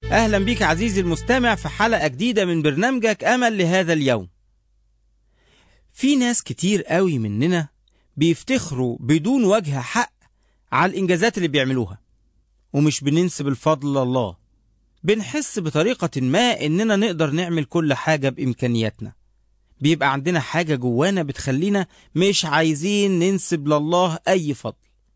أهلا بك عزيزي المستمع في حلقة جديدة من برنامجك أمل لهذا اليوم في ناس كتير قوي مننا بيفتخروا بدون وجه حق على الإنجازات اللي بيعملوها ومش بننسب الفضل لله بنحس بطريقة ما إننا نقدر نعمل كل حاجة بإمكانياتنا بيبقى عندنا حاجة جوانا بتخلينا مش عايزين ننسب لله أي فضل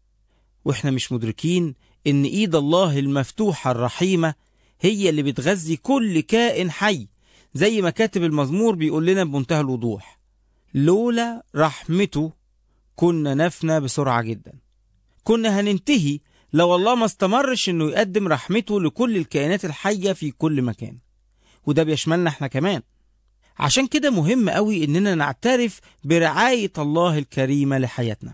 وإحنا مش مدركين إن إيد الله المفتوحة الرحيمة هي اللي بتغذي كل كائن حي زي ما كاتب المزمور بيقول لنا بمنتهى الوضوح لولا رحمته كنا نفنى بسرعة جدا كنا هننتهي لو الله ما استمرش انه يقدم رحمته لكل الكائنات الحية في كل مكان وده بيشملنا احنا كمان عشان كده مهم قوي اننا نعترف برعاية الله الكريمة لحياتنا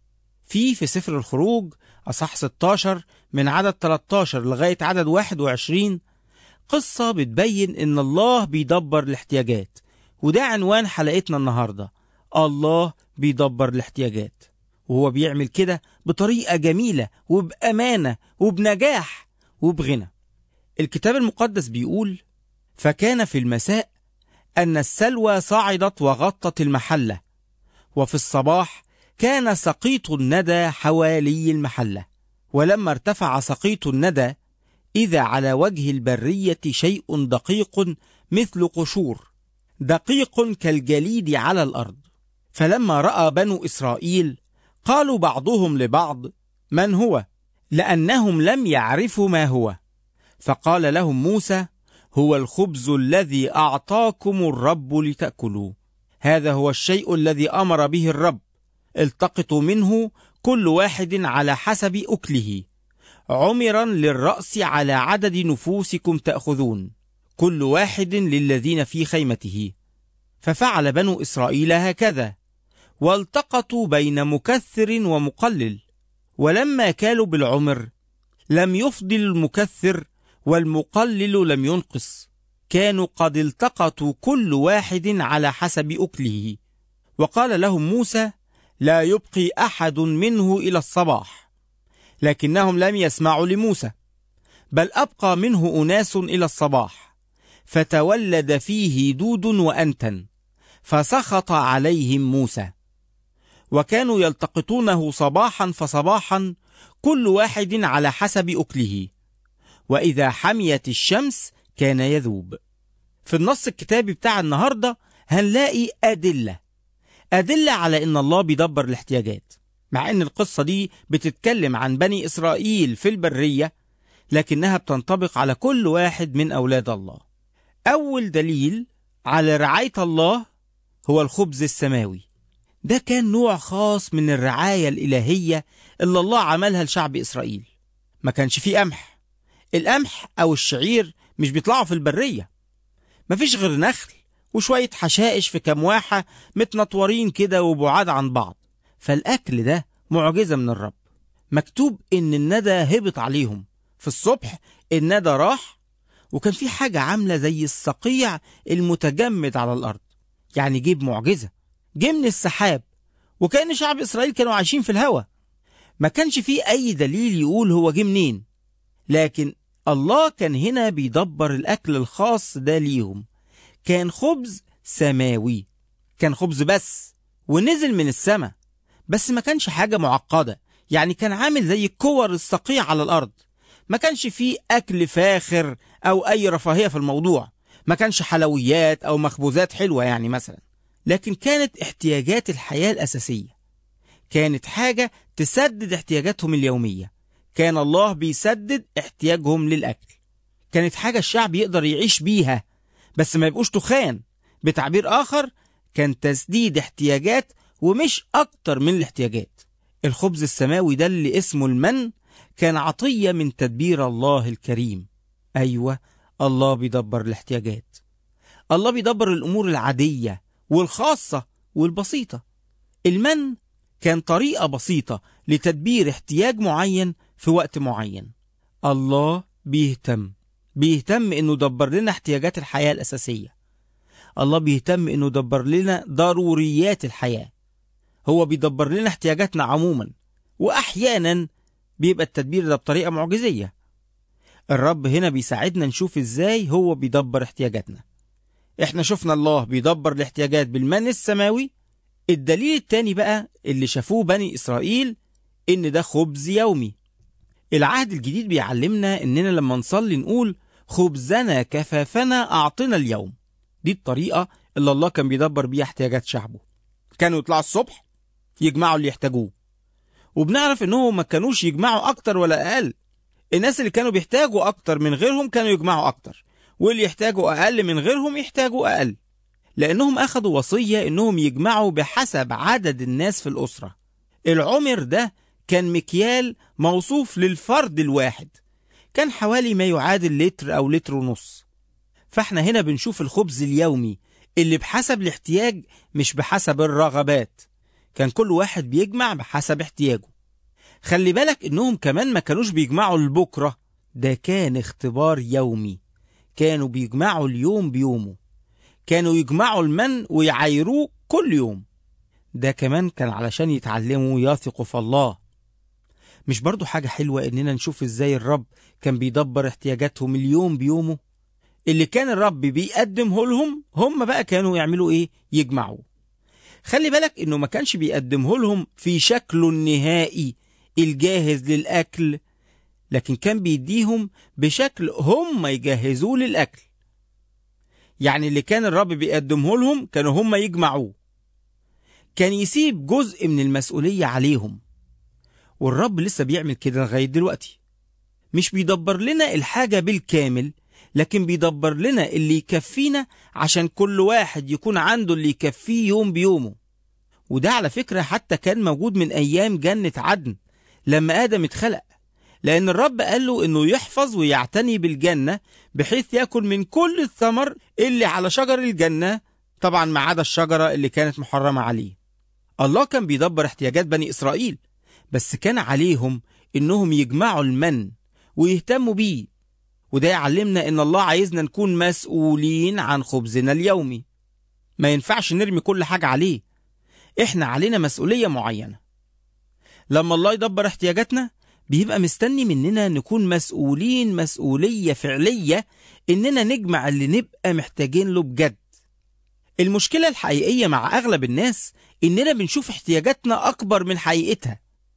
في في سفر الخروج أصح 16 من عدد 13 لغاية عدد 21 قصة بتبين إن الله بيدبر الاحتياجات وده عنوان حلقتنا النهاردة الله بيدبر الاحتياجات وهو بيعمل كده بطريقة جميلة وبأمانة وبنجاح وبغنى الكتاب المقدس بيقول فكان في المساء أن السلوى صعدت وغطت المحلة وفي الصباح كان سقيط الندى حوالي المحلة ولما ارتفع سقيط الندى إذا على وجه البرية شيء دقيق مثل قشور دقيق كالجليد على الأرض فلما رأى بنو إسرائيل قالوا بعضهم لبعض من هو لأنهم لم يعرفوا ما هو فقال لهم موسى هو الخبز الذي أعطاكم الرب لتأكلوا هذا هو الشيء الذي أمر به الرب التقطوا منه كل واحد على حسب أكله عمرا للرأس على عدد نفوسكم تأخذون كل واحد للذين في خيمته ففعل بنو إسرائيل هكذا والتقطوا بين مكثر ومقلل ولما كالوا بالعمر لم يفضل المكثر والمقلل لم ينقص كانوا قد التقطوا كل واحد على حسب أكله وقال لهم موسى لا يبقي أحد منه إلى الصباح لكنهم لم يسمعوا لموسى بل أبقى منه أناس إلى الصباح فتولد فيه دود وأنتن فسخط عليهم موسى وكانوا يلتقطونه صباحا فصباحا كل واحد على حسب أكله وإذا حميت الشمس كان يذوب في النص الكتابي بتاع النهاردة هنلاقي أدلة أدلة على إن الله بيدبر الاحتياجات مع إن القصة دي بتتكلم عن بني إسرائيل في البرية لكنها بتنطبق على كل واحد من أولاد الله أول دليل على رعاية الله هو الخبز السماوي ده كان نوع خاص من الرعاية الإلهية اللي الله عملها لشعب إسرائيل ما كانش فيه قمح القمح أو الشعير مش بيطلعوا في البرية مفيش غير نخل وشوية حشائش في كام واحة متنطورين كده وبعاد عن بعض فالأكل ده معجزة من الرب مكتوب إن الندى هبط عليهم في الصبح الندى راح وكان في حاجة عاملة زي الصقيع المتجمد على الأرض يعني جيب معجزة جه من السحاب وكأن شعب إسرائيل كانوا عايشين في الهوا ما كانش فيه أي دليل يقول هو جه منين لكن الله كان هنا بيدبر الأكل الخاص ده ليهم كان خبز سماوي كان خبز بس ونزل من السماء بس ما كانش حاجة معقدة يعني كان عامل زي الكور الصقيع على الأرض ما كانش فيه أكل فاخر أو أي رفاهية في الموضوع ما كانش حلويات أو مخبوزات حلوة يعني مثلا لكن كانت احتياجات الحياة الأساسية كانت حاجة تسدد احتياجاتهم اليومية كان الله بيسدد احتياجهم للأكل كانت حاجة الشعب يقدر يعيش بيها بس ما يبقوش تخان بتعبير آخر كان تسديد احتياجات ومش أكتر من الاحتياجات الخبز السماوي ده اللي اسمه المن كان عطية من تدبير الله الكريم أيوة الله بيدبر الاحتياجات الله بيدبر الأمور العادية والخاصة والبسيطة المن كان طريقة بسيطة لتدبير احتياج معين في وقت معين الله بيهتم بيهتم انه يدبر لنا احتياجات الحياة الأساسية الله بيهتم انه يدبر لنا ضروريات الحياة هو بيدبر لنا احتياجاتنا عموما واحيانا بيبقى التدبير ده بطريقة معجزية الرب هنا بيساعدنا نشوف ازاي هو بيدبر احتياجاتنا احنا شفنا الله بيدبر الاحتياجات بالمن السماوي الدليل التاني بقى اللي شافوه بني إسرائيل إن ده خبز يومي العهد الجديد بيعلمنا إننا لما نصلي نقول خبزنا كفافنا أعطنا اليوم دي الطريقة اللي الله كان بيدبر بيها احتياجات شعبه كانوا يطلعوا الصبح يجمعوا اللي يحتاجوه وبنعرف إنهم ما كانوش يجمعوا أكتر ولا أقل الناس اللي كانوا بيحتاجوا أكتر من غيرهم كانوا يجمعوا أكتر واللي يحتاجوا أقل من غيرهم يحتاجوا أقل لأنهم أخذوا وصية إنهم يجمعوا بحسب عدد الناس في الأسرة العمر ده كان مكيال موصوف للفرد الواحد كان حوالي ما يعادل لتر أو لتر ونص فاحنا هنا بنشوف الخبز اليومي اللي بحسب الاحتياج مش بحسب الرغبات كان كل واحد بيجمع بحسب احتياجه خلي بالك انهم كمان ما كانوش بيجمعوا لبكرة ده كان اختبار يومي كانوا بيجمعوا اليوم بيومه كانوا يجمعوا المن ويعايروه كل يوم ده كمان كان علشان يتعلموا يثقوا في الله مش برضو حاجة حلوة إننا نشوف إزاي الرب كان بيدبر احتياجاتهم اليوم بيومه اللي كان الرب بيقدمه لهم هم بقى كانوا يعملوا إيه يجمعوا خلي بالك إنه ما كانش بيقدمه لهم في شكله النهائي الجاهز للأكل لكن كان بيديهم بشكل هم يجهزوه للأكل يعني اللي كان الرب بيقدمه لهم كانوا هم يجمعوه كان يسيب جزء من المسؤولية عليهم والرب لسه بيعمل كده لغاية دلوقتي مش بيدبر لنا الحاجة بالكامل لكن بيدبر لنا اللي يكفينا عشان كل واحد يكون عنده اللي يكفيه يوم بيومه وده على فكرة حتى كان موجود من أيام جنة عدن لما آدم اتخلق لأن الرب قال له إنه يحفظ ويعتني بالجنة بحيث يأكل من كل الثمر اللي على شجر الجنة طبعا ما عدا الشجرة اللي كانت محرمة عليه الله كان بيدبر احتياجات بني إسرائيل بس كان عليهم إنهم يجمعوا المن ويهتموا بيه وده يعلمنا إن الله عايزنا نكون مسؤولين عن خبزنا اليومي ما ينفعش نرمي كل حاجة عليه إحنا علينا مسؤولية معينة لما الله يدبر احتياجاتنا بيبقى مستني مننا نكون مسؤولين مسؤولية فعلية إننا نجمع اللي نبقى محتاجين له بجد المشكلة الحقيقية مع أغلب الناس إننا بنشوف احتياجاتنا أكبر من حقيقتها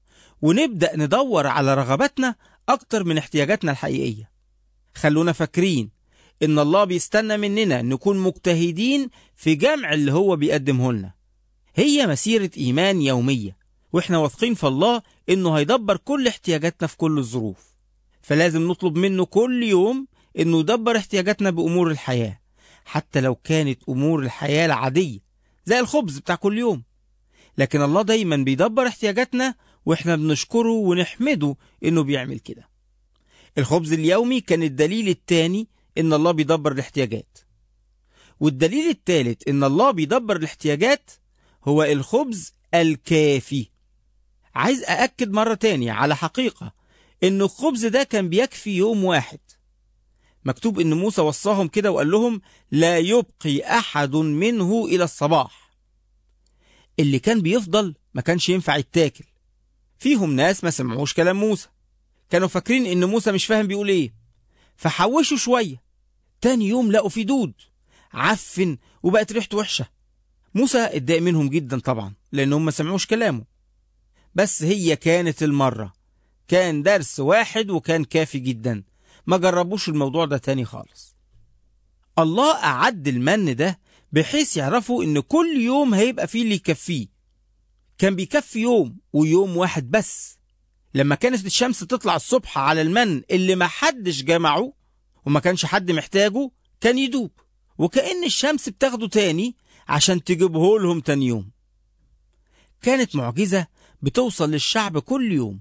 ونبدأ ندور على رغباتنا أكتر من احتياجاتنا الحقيقية خلونا فاكرين إن الله بيستنى مننا نكون مجتهدين في جمع اللي هو بيقدمه لنا هي مسيرة إيمان يومية وإحنا واثقين في الله إنه هيدبر كل احتياجاتنا في كل الظروف فلازم نطلب منه كل يوم إنه يدبر احتياجاتنا بأمور الحياة حتى لو كانت أمور الحياة العادية زي الخبز بتاع كل يوم لكن الله دايما بيدبر احتياجاتنا واحنا بنشكره ونحمده انه بيعمل كده الخبز اليومي كان الدليل الثاني ان الله بيدبر الاحتياجات والدليل الثالث ان الله بيدبر الاحتياجات هو الخبز الكافي عايز أأكد مرة تانية على حقيقة إن الخبز ده كان بيكفي يوم واحد مكتوب إن موسى وصاهم كده وقال لهم لا يبقي أحد منه إلى الصباح اللي كان بيفضل ما كانش ينفع يتاكل فيهم ناس ما سمعوش كلام موسى كانوا فاكرين إن موسى مش فاهم بيقول إيه فحوشوا شوية تاني يوم لقوا في دود عفن وبقت ريحته وحشة موسى اتضايق منهم جدا طبعا لأنهم ما سمعوش كلامه بس هي كانت المرة كان درس واحد وكان كافي جدا ما جربوش الموضوع ده تاني خالص الله أعد المن ده بحيث يعرفوا إن كل يوم هيبقى فيه اللي يكفيه كان بيكفي يوم ويوم واحد بس لما كانت الشمس تطلع الصبح على المن اللي ما حدش جمعه وما كانش حد محتاجه كان يدوب وكأن الشمس بتاخده تاني عشان تجيبه لهم تاني يوم كانت معجزة بتوصل للشعب كل يوم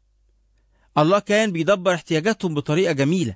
الله كان بيدبر احتياجاتهم بطريقة جميلة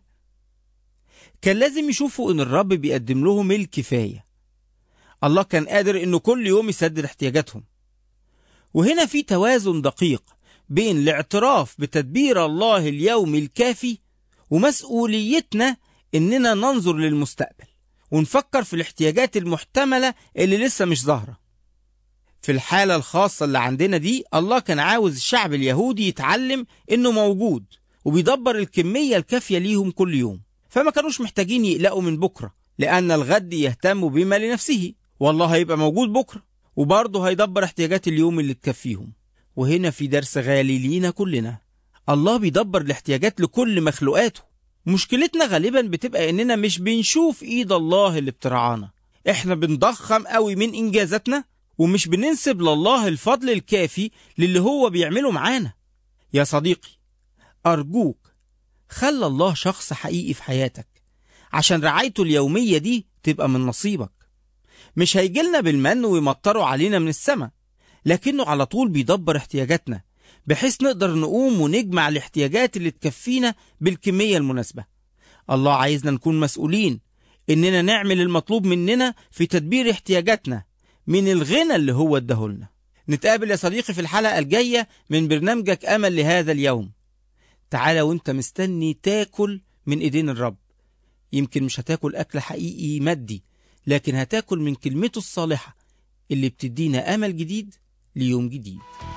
كان لازم يشوفوا ان الرب بيقدم لهم الكفاية الله كان قادر انه كل يوم يسدد احتياجاتهم وهنا في توازن دقيق بين الاعتراف بتدبير الله اليومي الكافي ومسؤوليتنا اننا ننظر للمستقبل ونفكر في الاحتياجات المحتملة اللي لسه مش ظاهرة في الحالة الخاصة اللي عندنا دي الله كان عاوز الشعب اليهودي يتعلم انه موجود وبيدبر الكمية الكافية ليهم كل يوم فما كانوش محتاجين يقلقوا من بكرة لأن الغد يهتم بما لنفسه والله هيبقى موجود بكرة وبرضه هيدبر احتياجات اليوم اللي تكفيهم وهنا في درس غالي لينا كلنا الله بيدبر الاحتياجات لكل مخلوقاته مشكلتنا غالبا بتبقى اننا مش بنشوف ايد الله اللي بترعانا احنا بنضخم قوي من انجازاتنا ومش بننسب لله الفضل الكافي للي هو بيعمله معانا يا صديقي ارجوك خلى الله شخص حقيقي في حياتك عشان رعايته اليومية دي تبقى من نصيبك مش هيجيلنا بالمن ويمطروا علينا من السماء لكنه على طول بيدبر احتياجاتنا بحيث نقدر نقوم ونجمع الاحتياجات اللي تكفينا بالكمية المناسبة الله عايزنا نكون مسؤولين إننا نعمل المطلوب مننا في تدبير احتياجاتنا من الغنى اللي هو اداهولنا نتقابل يا صديقي في الحلقة الجاية من برنامجك أمل لهذا اليوم تعالى وانت مستني تاكل من ايدين الرب يمكن مش هتاكل أكل حقيقي مادي لكن هتاكل من كلمته الصالحة اللي بتدينا أمل جديد ليوم جديد